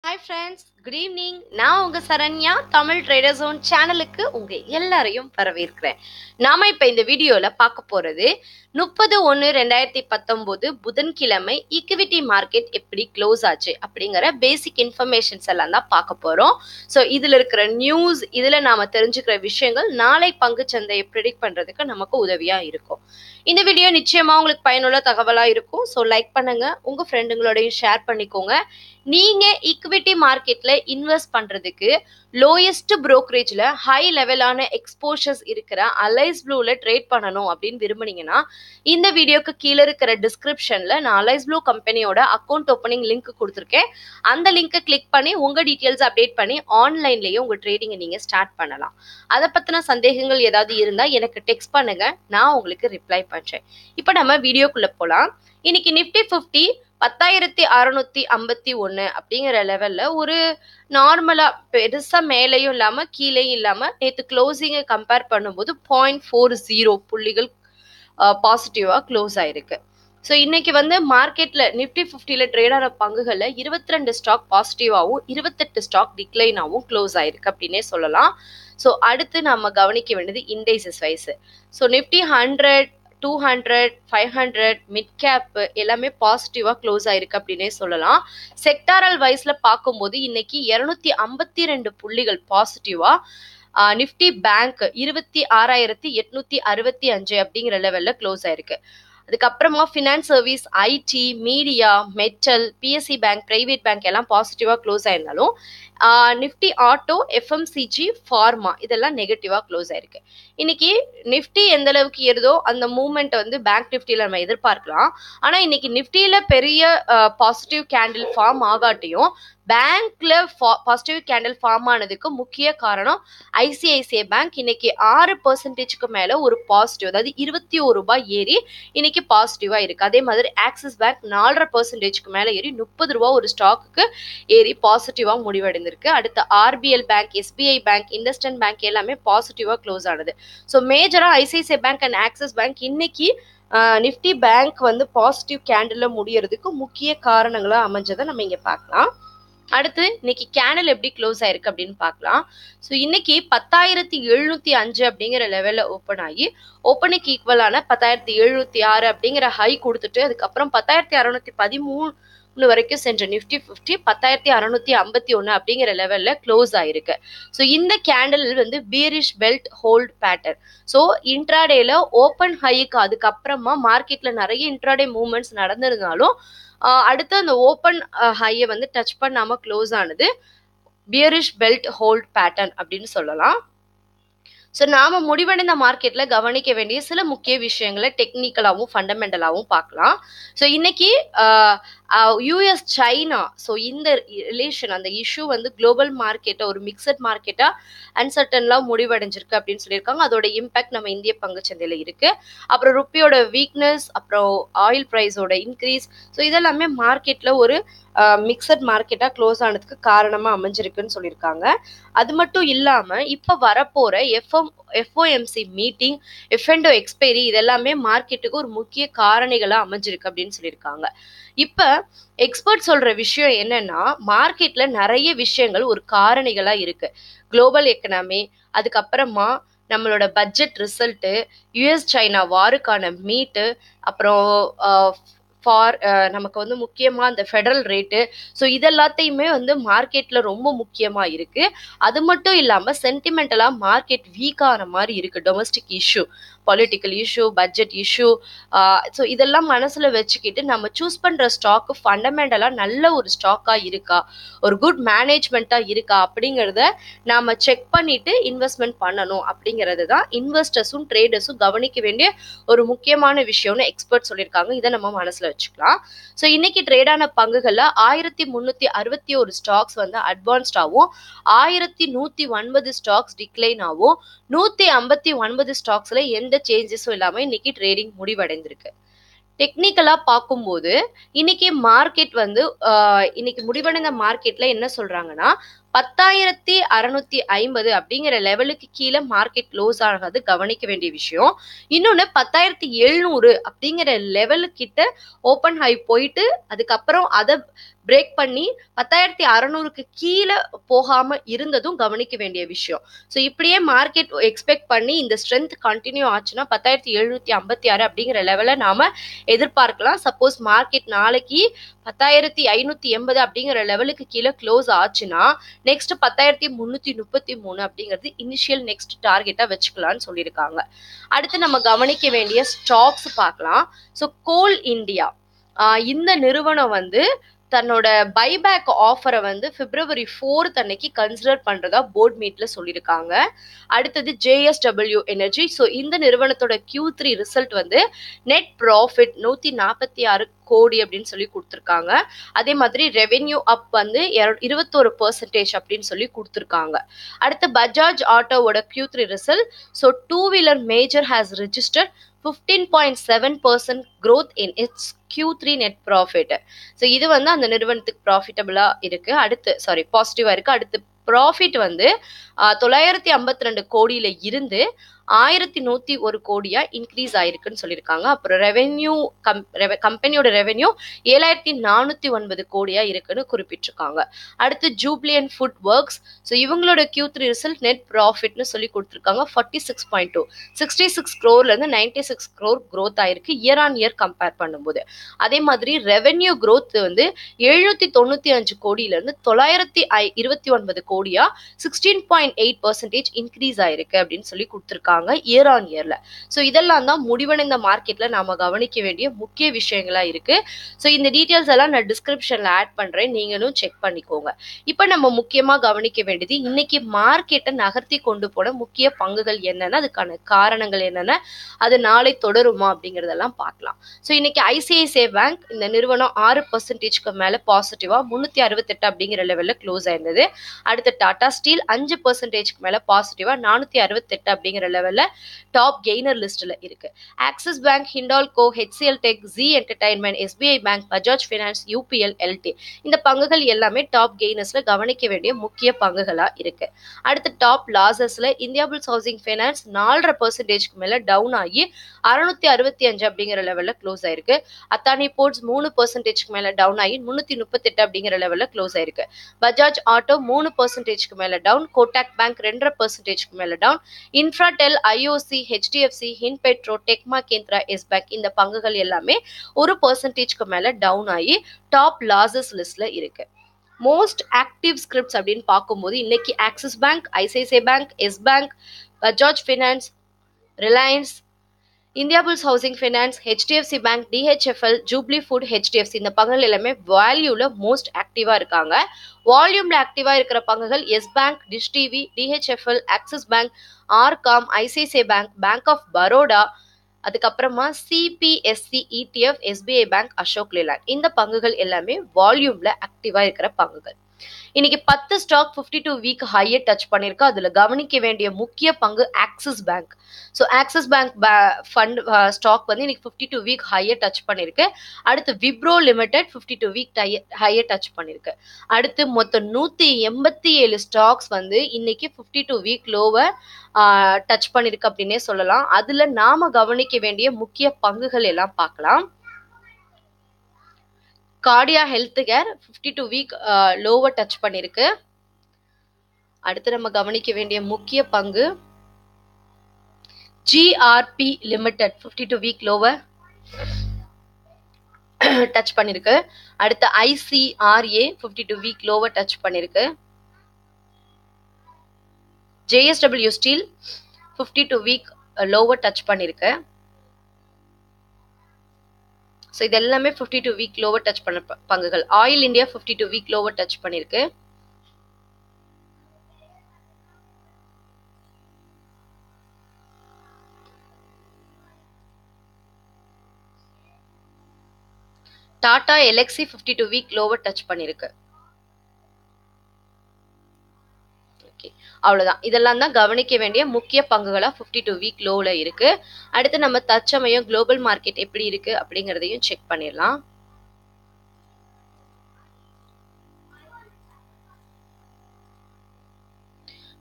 hi friends good evening நான் உங்க Saranya Tamil trader zone சேனலுக்கு உங்க எல்லாரையும் வரவேற்கிறேன் நாம இப்ப இந்த வீடியோல பார்க்க போறது முப்பது ஒன்று ரெண்டாயிரத்தி பத்தொம்போது புதன்கிழமை ஈக்விட்டி மார்க்கெட் எப்படி க்ளோஸ் ஆச்சு அப்படிங்கிற பேசிக் இன்ஃபர்மேஷன்ஸ் எல்லாம் தான் பார்க்க போறோம் ஸோ இதுல இருக்கிற நியூஸ் இதுல நாம தெரிஞ்சுக்கிற விஷயங்கள் நாளை பங்கு சந்தையை ப்ரிடிக்ட் பண்றதுக்கு நமக்கு உதவியா இருக்கும் இந்த வீடியோ நிச்சயமா உங்களுக்கு பயனுள்ள தகவலா இருக்கும் ஸோ லைக் பண்ணுங்க உங்க ஃப்ரெண்டுங்களோடையும் ஷேர் பண்ணிக்கோங்க நீங்க ஈக்விட்டி மார்க்கெட்ல இன்வெஸ்ட் பண்றதுக்கு லோயஸ்ட் brokerage-ல ஹை லெவலான எக்ஸ்போஷர்ஸ் இருக்கிற அலைஸ் ப்ளூல ட்ரேட் பண்ணணும் அப்படின்னு விரும்புனீங்கன்னா இந்த வீடியோக்கு கீழே இருக்கிற டிஸ்கிரிப்ஷன்ல நான் அலைஸ் ப்ளூ கம்பெனியோட அக்கௌண்ட் ஓப்பனிங் லிங்க் கொடுத்துருக்கேன் அந்த லிங்கை கிளிக் பண்ணி உங்க டீட்டெயில்ஸ் அப்டேட் பண்ணி ஆன்லைன்லயே உங்க ட்ரேடிங்கை நீங்க ஸ்டார்ட் பண்ணலாம் அதை பத்தின சந்தேகங்கள் ஏதாவது இருந்தா எனக்கு டெக்ஸ்ட் பண்ணுங்க நான் உங்களுக்கு ரிப்ளை பண்றேன் இப்போ நம்ம வீடியோக்குள்ள போலாம் இன்னைக்கு நிஃப்டி ஃபிஃப்டி பத்தாயிரத்தி அறுநூத்தி ஐம்பத்தி ஒன்று அப்படிங்கிற லெவல்ல ஒரு நார்மலா பெருசா மேலேயும் இல்லாம கீழேயும் இல்லாம நேத்து க்ளோசிங்கை கம்பேர் பண்ணும்போது பாயிண்ட் ஃபோர் ஜீரோ புள்ளிகள் பாசிட்டிவா க்ளோஸ் ஆயிருக்கு ஸோ இன்னைக்கு வந்து மார்க்கெட்ல நிஃப்டி ஃபிஃப்டியில் ட்ரேட் ஆன பங்குகளில் இருபத்தி ரெண்டு ஸ்டாக் பாசிட்டிவாகவும் இருபத்தெட்டு ஸ்டாக் டிக்ளைனாகவும் க்ளோஸ் ஆயிருக்கு அப்படின்னே சொல்லலாம் ஸோ அடுத்து நம்ம கவனிக்க வேண்டியது indices wise so Nifty hundred two hundred five hundred mid cap எல்லாமே பாசிட்டிவாக க்ளோஸ் ஆயிருக்கு அப்படின்னே சொல்லலாம் செக்டாரல் வைஸில் பார்க்கும்போது இன்னைக்கு இரநூத்தி ஐம்பத்தி ரெண்டு புள்ளிகள் பாசிட்டிவாக நிஃப்டி பேங்க் இருபத்தி ஆறாயிரத்தி எட்நூத்தி அறுபத்தி அஞ்சு அப்படிங்கிற லெவலில் க்ளோஸ் ஆயிருக்கு அதுக்கப்புறமா finance service IT media metal PSC bank private bank எல்லாம் பாசிட்டிவாக க்ளோஸ் ஆயிருந்தாலும் நிஃப்டி ஆட்டோ எஃப்எம்சிஜி ஃபார்மா இதெல்லாம் நெகட்டிவாக க்ளோஸ் ஆயிருக்கு இன்னைக்கு நிஃப்டி எந்த அளவுக்கு ஏறுதோ அந்த மூமெண்ட் வந்து பேங்க் நிஃப்டியில் நம்ம எதிர்பார்க்கலாம் ஆனால் இன்னைக்கு நிஃப்டியில் பெரிய பாசிட்டிவ் கேண்டில் ஃபார்ம் ஆகாட்டியும் பேங்க்ல பாசிட்டிவ் கேண்டில் ஃபார்ம் ஆனதுக்கு முக்கிய காரணம் ஐசிஐசிஐ பேங்க் இன்னைக்கு ஆறு பர்சன்டேஜ்க்கு மேல ஒரு பாசிட்டிவ் அதாவது இருபத்தி ஒரு ரூபாய் ஏறி இன்னைக்கு பாசிட்டிவா இருக்கு அதே மாதிரி ஆக்சிஸ் பேங்க் நாலரை பர்சன்டேஜ்க்கு மேல ஏறி முப்பது ரூபா ஒரு ஸ்டாக்குக்கு ஏறி பாசிட்டிவா முடிவடைந்திருக்கு அடுத்து RBL bank SBI bank IndusInd bank எல்லாமே பாசிட்டிவா க்ளோஸ் ஆனது ஸோ மேஜரா ICICI bank and Axis bank இன்னைக்கு நிஃப்டி பேங்க் வந்து பாசிட்டிவ் கேண்டில் முடியறதுக்கு முக்கிய காரணங்களா அமைஞ்சதை நம்ம இங்க பார்க்கலாம் அடுத்து இன்னைக்கு கேனல் எப்படி க்ளோஸ் ஆயிருக்கு அப்படின்னு பார்க்கலாம் ஸோ இன்னைக்கு பத்தாயிரத்தி எழுநூத்தி அஞ்சு அப்படிங்கிற லெவல்ல ஓப்பன் ஆகி ஓப்பனுக்கு ஈக்குவலான பத்தாயிரத்தி எழுநூத்தி ஆறு அப்படிங்கிற ஹை கொடுத்துட்டு அதுக்கப்புறம் பத்தாயிரத்தி அறுநூத்தி பதிமூணு வரைக்கும் சென்ற நிஃப்டி ஃபிஃப்டி பத்தாயிரத்தி அறுநூத்தி ஐம்பத்தி ஒன்று அப்படிங்கிற லெவல்ல க்ளோஸ் ஆயிருக்கு ஸோ இந்த கேண்டில் வந்து bearish belt hold pattern so இன்ட்ராடேல ஓப்பன் ஹைக்கு அதுக்கப்புறமா மார்க்கெட்ல நிறைய இன்ட்ராடே மூவ்மெண்ட்ஸ் நடந்திருந்தாலும் அடுத்து அந்த ஓப்பன் ஹையை வந்து டச் பண்ணாம க்ளோஸ் ஆனது பியரிஷ் பெல்ட் ஹோல்ட் பேட்டர்ன் அப்படின்னு சொல்லலாம் ஸோ நாம முடிவடைந்த மார்க்கெட்ல கவனிக்க வேண்டிய சில முக்கிய விஷயங்களை டெக்னிக்கலாகவும் ஃபண்டமெண்டலாகவும் பார்க்கலாம் ஸோ இன்னைக்கு யூஎஸ் சைனா ஸோ இந்த ரிலேஷன் அந்த இஷ்யூ வந்து குளோபல் மார்க்கெட்டை ஒரு மிக்சட் மார்க்கெட்டா அன்சர்டன்லாம் முடிவடைஞ்சிருக்கு அப்படின்னு சொல்லியிருக்காங்க அதோட இம்பாக்ட் நம்ம இந்திய பங்குச்சந்தையில இருக்கு அப்புறம் ருப்பியோட வீக்னஸ் அப்புறம் ஆயில் ப்ரைஸோட இன்க்ரீஸ் ஸோ இதெல்லாமே மார்க்கெட்ல ஒரு மிக்சட் மார்க்கெட்டா க்ளோஸ் ஆனதுக்கு காரணமா அமைஞ்சிருக்குன்னு சொல்லியிருக்காங்க அது மட்டும் இல்லாம இப்ப வரப்போற FM FOMC meeting F and O expiry இதெல்லாமே மார்க்கெட்டுக்கு ஒரு முக்கிய காரணிகளா அமைஞ்சிருக்கு அப்படின்னு சொல்லியிருக்காங்க இப்ப எக்ஸ்பர்ட் சொல்ற விஷயம் என்னன்னா மார்க்கெட்ல நிறைய விஷயங்கள் ஒரு காரணிகளா இருக்கு குளோபல் எக்கனாமி அதுக்கப்புறமா நம்மளோட பட்ஜெட் ரிசல்ட்டு யுஎஸ் சைனா வாருக்கான மீட்டு அப்புறம் ஃபார் நமக்கு வந்து முக்கியமாக அந்த ஃபெடரல் ரேட்டு ஸோ இதெல்லாத்தையுமே வந்து மார்க்கெட்டில் ரொம்ப முக்கியமாக இருக்குது அது மட்டும் இல்லாமல் சென்டிமெண்டலாக மார்க்கெட் வீக்கான மாதிரி இருக்குது domestic issue political issue budget issue so இதெல்லாம் மனசில் வச்சுக்கிட்டு நம்ம சூஸ் பண்ணுற ஸ்டாக்கு ஃபண்டமெண்டலாக நல்ல ஒரு ஸ்டாக்காக இருக்கா ஒரு குட் மேனேஜ்மெண்ட்டாக இருக்கா அப்படிங்கிறத நாம் செக் பண்ணிட்டு இன்வெஸ்ட்மெண்ட் பண்ணணும் அப்படிங்கிறது தான் இன்வெஸ்டர்ஸும் ட்ரேடர்ஸும் கவனிக்க வேண்டிய ஒரு முக்கியமான விஷயம்னு எக்ஸ்பர்ட் சொல்லியிருக்காங்க இதை நம்ம மனசில் வச்சுக்கலாம் ஸோ இன்னைக்கு ட்ரேடான பங்குகளில் ஆயிரத்தி முந்நூற்றி அறுபத்தி ஒரு ஸ்டாக்ஸ் வந்து அட்வான்ஸ்டாகவும் ஆயிரத்தி நூற்றி ஒன்பது ஸ்டாக்ஸ் டிக்ளைனாகவும் நூற்றி ஐம்பத்தி ஒன்பது ஸ்டாக்ஸில் எந்த சேஞ்சஸும் இல்லாமல் இன்னைக்கு ட்ரேடிங் முடிவடைந்திருக்கு டெக்னிக்கலாக பார்க்கும்போது இன்னைக்கு மார்க்கெட் வந்து இன்னைக்கு முடிவடைந்த மார்க்கெட்ல என்ன சொல்றாங்கன்னா பத்தாயிரத்தி அறுநூத்தி ஐம்பது அப்படிங்கிற லெவலுக்கு கீழே மார்க்கெட் க்ளோஸ் ஆகிறது கவனிக்க வேண்டிய விஷயம் இன்னொன்று பத்தாயிரத்தி எழுநூறு அப்படிங்கிற லெவலு கிட்ட ஓப்பன் ஹை போயிட்டு அதுக்கப்புறம் அதை பிரேக் பண்ணி பத்தாயிரத்தி அறநூறுக்கு கீழே போகாம இருந்ததும் கவனிக்க வேண்டிய விஷயம் ஸோ இப்படியே மார்க்கெட் எக்ஸ்பெக்ட் பண்ணி இந்த ஸ்ட்ரென்த் கண்டினியூ ஆச்சுன்னா பத்தாயிரத்தி எழுநூத்தி ஐம்பத்தி ஆறு அப்படிங்கிற லெவலை நாம எதிர்பார்க்கலாம் சப்போஸ் மார்க்கெட் நாளைக்கு பத்தாயிரத்தி ஐநூத்தி எண்பது அப்படிங்கிற லெவலுக்கு கீழே க்ளோஸ் ஆச்சுன்னா நெக்ஸ்ட் பத்தாயிரத்தி முன்னூத்தி முப்பத்தி மூணு அப்படிங்கிறது இனிஷியல் நெக்ஸ்ட் டார்கெட்டா வச்சுக்கலாம்னு சொல்லியிருக்காங்க அடுத்து நம்ம கவனிக்க வேண்டிய ஸ்டாக்ஸ் பார்க்கலாம் ஸோ கோல் இந்தியா இந்த நிறுவனம் வந்து தன்னோட பைபேக் ஆஃபரை வந்து பிப்ரவரி ஃபோர்த் அன்னைக்கு கன்சிடர் பண்றதா போர்ட் மீட்ல சொல்லியிருக்காங்க அடுத்தது ஜேஎஸ்டபிள்யூ எனர்ஜி ஸோ இந்த நிறுவனத்தோட கியூ த்ரீ ரிசல்ட் வந்து நெட் ப்ராஃபிட் நூத்தி நாற்பத்தி ஆறு கோடி அப்படின்னு சொல்லி கொடுத்துருக்காங்க அதே மாதிரி ரெவென்யூ அப் வந்து இருபத்தோரு பர்சன்டேஜ் அப்படின்னு சொல்லி கொடுத்துருக்காங்க அடுத்து பஜாஜ் ஆட்டோவோட Q three result so two wheeler major has register fifteen point seven percent growth in its Q three net profit so இது வந்து அந்த நிறுவனத்துக்கு ப்ராஃபிட்டபிளாக இருக்கு அடுத்து சாரி பாசிட்டிவாக இருக்கு அடுத்து ப்ராஃபிட் வந்து தொள்ளாயிரத்தி ஐம்பத்தி ரெண்டு கோடியில இருந்து ஆயிரத்தி நூத்தி ஒரு கோடியா இன்க்ரீஸ் ஆயிருக்குன்னு சொல்லியிருக்காங்க அப்புறம் ரெவென்யூ கம் கம்பெனியோட ரெவென்யூ ஏழாயிரத்தி நானூத்தி ஒன்பது கோடியா இருக்குன்னு குறிப்பிட்டிருக்காங்க அடுத்து ஜூப்ளியன் ஃபுட் ஒர்க்ஸ் ஸோ இவங்களோட கியூ த்ரீ ரிசல்ட் நெட் ப்ராஃபிட்னு சொல்லி கொடுத்துருக்காங்க forty six point two sixty six க்ரோர்லேருந்து நைன்டி சிக்ஸ் க்ரோர் க்ரோத் ஆயிருக்கு இயர் ஆன் இயர் கம்பேர் பண்ணும்போது அதே மாதிரி ரெவென்யூ க்ரோத் வந்து எழுநூத்தி தொண்ணூத்தி அஞ்சு கோடியிலேருந்து தொள்ளாயிரத்தி ஐ இருபத்தி ஒன்பது கோடியா sixteen point eight percentage increase ஆயிருக்கு அப்படின்னு சொல்லி கொடுத்துருக்காங்க இயர் ஆன் இயர்ல ஸோ இதெல்லாம் தான் முடிவடைந்த மார்க்கெட்ல நாம கவனிக்க வேண்டிய முக்கிய விஷயங்களா இருக்கு ஸோ இந்த டீட்டெயில்ஸ் எல்லாம் நான் டிஸ்கிரிப்ஷன்ல ஆட் பண்றேன் நீங்களும் செக் பண்ணிக்கோங்க இப்போ நம்ம முக்கியமா கவனிக்க வேண்டியது இன்னைக்கு மார்க்கெட்டை நகர்த்தி கொண்டு போன முக்கிய பங்குகள் என்னென்ன அதுக்கான காரணங்கள் என்னென்ன அது நாளை தொடருமா அப்படிங்கறதெல்லாம் பார்க்கலாம் ஸோ இன்னைக்கு ஐசிஐசிஐ பேங்க் இந்த நிறுவனம் ஆறு பர்சன்டேஜ்க்கு மேல பாசிட்டிவா முன்னூத்தி அறுபத்தெட்டு அப்படிங்கிற லெவல்ல க்ளோஸ் ஆயிருந்தது அடுத்து டாடா ஸ்டீல் அஞ்சு பர்சன்டேஜ்க்கு மேல பாசிட்டிவா நானூத்தி அறுபத்தெட்டு அப்படிங்கிற லெவல்ல டாப் கெய்னர் லிஸ்ட்ல இருக்கு Axis bank Hindalco HCL tech Zee entertainment SBI bank Bajaj finance UPL LT இந்த பங்குகள் எல்லாமே டாப் கெய்னர்ஸ்ல கவனிக்க வேண்டிய முக்கிய பங்குகளா இருக்கு அடுத்து டாப் லாசஸ்ல இந்தியா புல்ஸ் ஹவுசிங் ஃபைனான்ஸ் நாலரை பர்சன்டேஜ்க்கு மேல டவுன் ஆகி அறுநூத்தி அறுபத்தி அஞ்சு அப்படிங்கிற லெவல்ல க்ளோஸ் ஆயிருக்கு அத்தானி போர்ட்ஸ் மூணு பர்சன்டேஜ்க்கு மேல டவுன் ஆகி முன்னூத்தி முப்பத்தெட்டு அப்படிங்கிற லெவல்ல க்ளோஸ் ஆயிருக்கு பஜாஜ் ஆட்டோ மூணு பர்சன்டேஜ்க்கு மேல டவுன் கோட்டாக் பேங்க் ரெண்டரை பர்சன்டேஜ்க்கு மேல down Infratel IOC HDFC Hindpetro டெக்மா கேந்திரா எஸ் பேங்க் இந்த பங்குகள் எல்லாமே ஒரு பர்சன்டேஜ்க்கு மேல டவுன் ஆகி டாப் லாசஸ் லிஸ்ட்ல இருக்கு மோஸ்ட் ஆக்டிவ் ஸ்கிரிப்ட்ஸ் அப்படின்னு பார்க்கும்போது இன்னைக்கு Axis bank ICICI bank Yes bank Bajaj finance Reliance India bulls housing finance HDFC bank DHFL Jubilant food HDFC இந்த பங்குகள் எல்லாமே வேல்யூல மோஸ்ட் ஆக்டிவா இருக்காங்க வால்யூம்ல ஆக்டிவா இருக்கிற பங்குகள் Yes bank Dish TV DHFL Axis bank RCom ICICI bank bank of Baroda அதுக்கப்புறமா CPSE ETF SBI bank Ashok Leyland இந்த பங்குகள் எல்லாமே வால்யூம்ல ஆக்டிவா இருக்கிற பங்குகள் இன்னைக்கு பத்து ஸ்டாக் ஃபிஃப்டி டூ வீக் ஹையை டச் பண்ணிருக்கு அதுல கவனிக்க வேண்டிய முக்கிய பங்கு Axis bank so Axis bank fund stock வந்து இன்னைக்கு ஃபிஃப்டி டூ வீக் ஹையை டச் பண்ணிருக்கு அடுத்து Wipro limited fifty two week ஹையை டச் பண்ணிருக்கு அடுத்து மொத்தம் நூத்தி எண்பத்தி ஏழு ஸ்டாக்ஸ் வந்து இன்னைக்கு ஃபிஃப்டி டூ வீக் லோவை டச் பண்ணிருக்கு அப்படின்னே சொல்லலாம் அதுல நாம கவனிக்க வேண்டிய முக்கிய பங்குகள் எல்லாம் பார்க்கலாம் கார்டியா health care fifty two week லோவை டச் பண்ணியிருக்கு அடுத்து நம்ம கவனிக்க வேண்டிய முக்கிய பங்கு GRP limited fifty two week லோவை டச் பண்ணியிருக்கு அடுத்து ஐசிஆர்ஏ ஃபிஃப்டி டூ வீக் லோவை டச் பண்ணியிருக்கு JSW steel fifty two week லோவை டச் பண்ணியிருக்கு ஸோ இது எல்லாமே fifty two week lower touch பண்ண பங்குகள் oil India fifty two week lower touch பண்ணியிருக்கு Tata Elxsi fifty two week lower touch பண்ணியிருக்கு அவ்வளோதான் இதெல்லாம் தான் கவனிக்க வேண்டிய முக்கிய பங்குகளா ஃபிஃப்டி டூ வீக் லோவில் இருக்கு அடுத்து நம்ம தற்சமயம் குளோபல் மார்க்கெட் எப்படி இருக்கு அப்படிங்கிறதையும் செக் பண்ணிடலாம்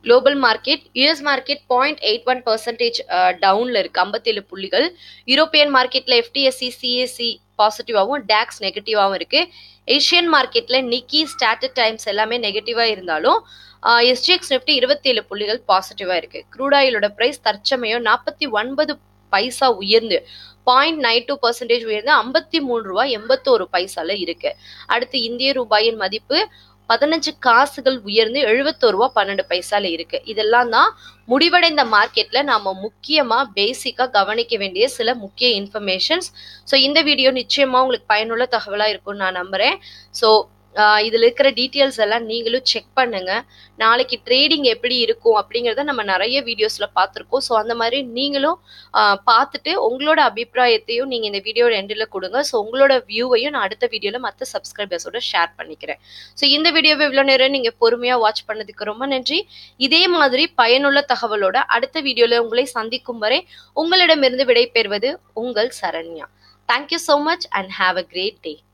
global market US market point eight one percentage டவுனில் இருக்குது ஐம்பத்தேழு புள்ளிகள் யூரோப்பியன் மார்க்கெட்டில் எஃப்டிஎஸ்சி சிஎஸ்சி பாசிட்டிவாகவும் டேக்ஸ் நெகட்டிவாகவும் இருக்குது ஏஷியன் மார்க்கெட்டில் நிக்கி ஸ்டாட்டட் டைம்ஸ் எல்லாமே நெகட்டிவாக இருந்தாலும் எஸ்ஜிஎக்ஸ் நிஃப்டி இருபத்தேழு புள்ளிகள் பாசிட்டிவாக இருக்குது க்ரூட் ஆயிலோட ப்ரைஸ் தற்சமயம் நாற்பத்தி ஒன்பது பைசா உயர்ந்து பாயிண்ட் நைன் டூ பர்சன்டேஜ் உயர்ந்து ஐம்பத்தி மூணு ரூபா எண்பத்தோரு பைசால இருக்கு அடுத்து இந்திய ரூபாயின் மதிப்பு பதினஞ்சு காசுகள் உயர்ந்து எழுபத்தோரு ரூபா பன்னெண்டு பைசால இருக்கு இதெல்லாம் தான் முடிவடைந்த மார்க்கெட்ல நாம முக்கியமா பேசிக்கா கவனிக்க வேண்டிய சில முக்கிய இன்ஃபர்மேஷன்ஸ் ஸோ இந்த வீடியோ நிச்சயமா உங்களுக்கு பயனுள்ள தகவலா இருக்கும்னு நான் நம்புறேன் ஸோ இதில் இருக்கிற டீட்டெயில்ஸ் எல்லாம் நீங்களும் செக் பண்ணுங்க நாளைக்கு ட்ரேடிங் எப்படி இருக்கும் அப்படிங்கிறத நம்ம நிறைய வீடியோஸில் பார்த்துருக்கோம் ஸோ அந்த மாதிரி நீங்களும் பார்த்துட்டு உங்களோட அபிப்பிராயத்தையும் நீங்கள் இந்த வீடியோ ரெண்டில் கொடுங்க ஸோ உங்களோட வியூவையும் நான் அடுத்த வீடியோவில் மற்ற சப்ஸ்கிரைபர்ஸோட ஷேர் பண்ணிக்கிறேன் ஸோ இந்த வீடியோவை இவ்வளோ நேரம் நீங்கள் பொறுமையாக வாட்ச் பண்ணதுக்கு ரொம்ப நன்றி இதே மாதிரி பயனுள்ள தகவலோட அடுத்த வீடியோவில் உங்களை சந்திக்கும் வரை உங்களிடமிருந்து விடைபெறுவது உங்கள் Saranya thank you so much and have a great day